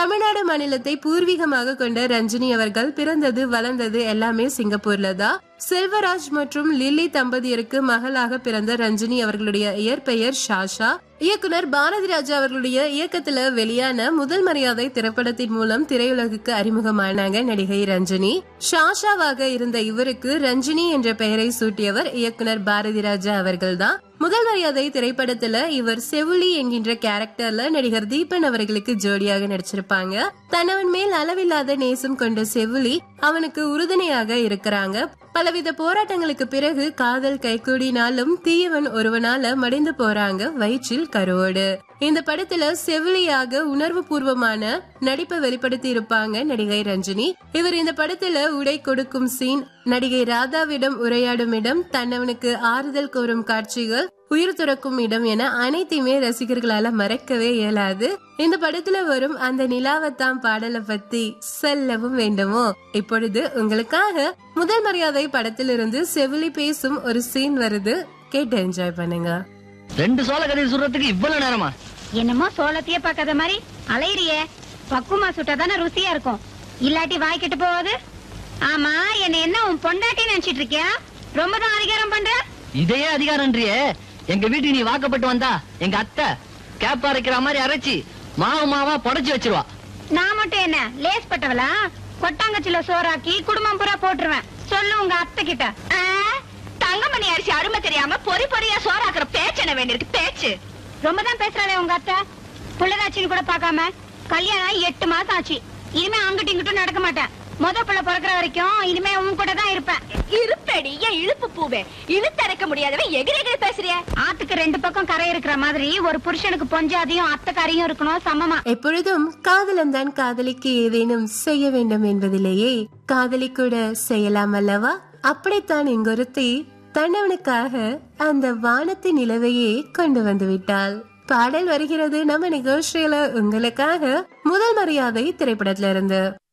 தமிழ்நாடு மாநிலத்தை பூர்வீகமாக கொண்ட ரஞ்சினி அவர்கள் பிறந்தது வளர்ந்தது எல்லாமே சிங்கப்பூர்ல தான் செல்வராஜ் மற்றும் லில்லி தம்பதியருக்கு மகளாக பிறந்த ரஞ்சினி அவர்களுடைய இயற்பெயர் ஷாஷா இயக்குனர் பாரதி ராஜா அவர்களுடைய இயக்கத்துல வெளியான முதல் மரியாதை திரைப்படத்தின் மூலம் திரையுலகுக்கு அறிமுகமானாங்க நடிகை ரஞ்சினி ஷாஷாவாக இருந்த இவருக்கு ரஞ்சினி என்ற பெயரை சூட்டியவர் இயக்குனர் பாரதி ராஜா அவர்கள்தான் முதல் மரியாதை திரைப்படத்துல இவர் செவுளி என்கின்ற கேரக்டர்ல நடிகர் தீபன் அவர்களுக்கு ஜோடியாக நடிச்சிருப்பாங்க தன்னவன் மேல் அளவில்லாத நேசம் கொண்ட செவுளி அவனுக்கு உறுதுணையாக இருக்கிறாங்க பலவித போராட்டங்களுக்கு பிறகு காதல் கைகூடினாலும் தீயவன் ஒருவனால மடிந்து போறாங்க வயிற்றில் கருவோடு இந்த படத்துல செவிலியாக உணர்வு பூர்வமான நடிப்பை வெளிப்படுத்தி இருப்பாங்க நடிகை ரஞ்சினி இவர் இந்த படத்துல உடை கொடுக்கும் சீன் நடிகை ராதாவிடம் உரையாடும் இடம் தன்னவனுக்கு ஆறுதல் கோரும் காட்சிகள் உயிர் துறக்கும் இடம் என அனைத்தையுமே ரசிகர்களால மறக்கவே இயலாது இந்த படத்துல வரும் அந்த நிலாவத்தாம் பாடலை பத்தி சொல்லவும் வேண்டுமோ இப்பொழுது உங்களுக்காக முதல் மரியாதை படத்திலிருந்து செவிலி பேசும் ஒரு சீன் வருது கேட்டு என்ஜாய் பண்ணுங்க ரெண்டு சோள கதையை சுடுறதுக்கு இவ்வளவு நேரமா என்னமோ சோளத்தையே பார்க்காத மாதிரி அலையிறியே பக்குமா சுட்டாதானே ருசியா இருக்கும் இல்லாட்டி வாய் கெட்டு போகுது ஆமா என்ன என்ன உன் பொண்டாட்டி நினைச்சிட்டு இருக்கியா ரொம்ப தான் அதிகாரம் பண்ற இதையே அதிகாரம்ன்றியே எங்க வீட்டுக்கு நீ வாக்கப்பட்டு வந்தா எங்க அத்தை கேப் அரைக்கிற மாதிரி அரைச்சி மாவு மாவா புடைச்சு வச்சிருவா நான் மட்டும் என்ன லேஸ் பட்டவளா கொட்டாங்கச்சில சோறாக்கி குடும்பம் பூரா போட்டுருவேன் சொல்லு உங்க அத்தை கிட்ட தங்கமணி அரிசி அருமை தெரியாம பொறி பொறியா சோறாக்குற பேச்சு என்ன வேண்டியிருக்கு பேச்சு ரொம்ப தான் பேசுறாளே உங்க அத்தை புள்ளதாச்சின்னு கூட பார்க்காம கல்யாணம் எட்டு மாசம் ஆச்சு இனிமே அங்கிட்டும் இங்கிட்டும் நடக்க மாட்டேன் முத புள்ள பிறக்கிற வரைக்கும் இனிமே உன் கூட தான் இருப்பேன் இருப்படி ஏன் இழுப்பு பூவே இழுத்தரைக்க முடியாதவன் எகிரி எகிரி பேசுறிய ஆத்துக்கு ரெண்டு பக்கம் கரை இருக்கிற மாதிரி ஒரு புருஷனுக்கு பொஞ்சாதியும் அத்தைக்காரியும் இருக்கணும் சமமா எப்பொழுதும் காதலன் தான் காதலிக்கு ஏதேனும் செய்ய வேண்டும் என்பதிலேயே காதலி கூட செய்யலாம் அல்லவா அப்படித்தான் இங்கொருத்தி தன்னவனுக்காக அந்த வானத்து நிலவையே கொண்டு வந்து விட்டாள் பாடல் வருகிறது நம்ம நிகழ்ச்சியில உங்களுக்காக முதல் மரியாதை திரைப்படத்துல இருந்து